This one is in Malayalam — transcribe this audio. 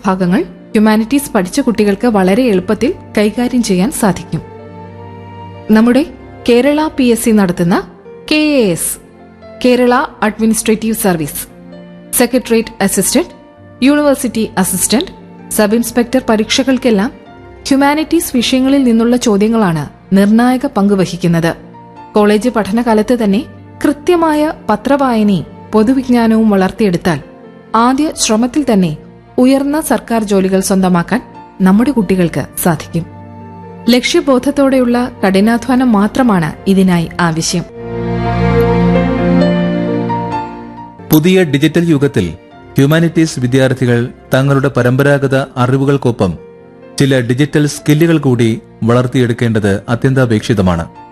വിഭാഗങ്ങൾ ഹ്യൂമാനിറ്റീസ് പഠിച്ച കുട്ടികൾക്ക് വളരെ എളുപ്പത്തിൽ കൈകാര്യം ചെയ്യാൻ സാധിക്കും നമ്മുടെ കേരള പി എസ് സി നടത്തുന്ന K A S Kerala administrative service secretariat assistant university assistant sub inspector പരീക്ഷകൾക്കെല്ലാം ഹ്യൂമാനിറ്റീസ് വിഷയങ്ങളിൽ നിന്നുള്ള ചോദ്യങ്ങളാണ് നിർണായക പങ്ക് വഹിക്കുന്നത് കോളേജ് പഠനകാലത്ത് തന്നെ കൃത്യമായ പത്രവായനയും പൊതുവിജ്ഞാനവും വളർത്തിയെടുത്താൽ ആദ്യ ശ്രമത്തിൽ തന്നെ ഉയർന്ന സർക്കാർ ജോലികൾ സ്വന്തമാക്കാൻ നമ്മുടെ കുട്ടികൾക്ക് സാധിക്കും ലക്ഷ്യബോധത്തോടെയുള്ള കഠിനാധ്വാനം മാത്രമാണ് ഇതിനായി ആവശ്യം പുതിയ ഡിജിറ്റൽ യുഗത്തിൽ ഹ്യൂമാനിറ്റീസ് വിദ്യാർത്ഥികൾ തങ്ങളുടെ പരമ്പരാഗത അറിവുകൾക്കൊപ്പം ചില ഡിജിറ്റൽ സ്കില്ലുകൾ കൂടി വളർത്തിയെടുക്കേണ്ടത് അത്യന്താപേക്ഷിതമാണ്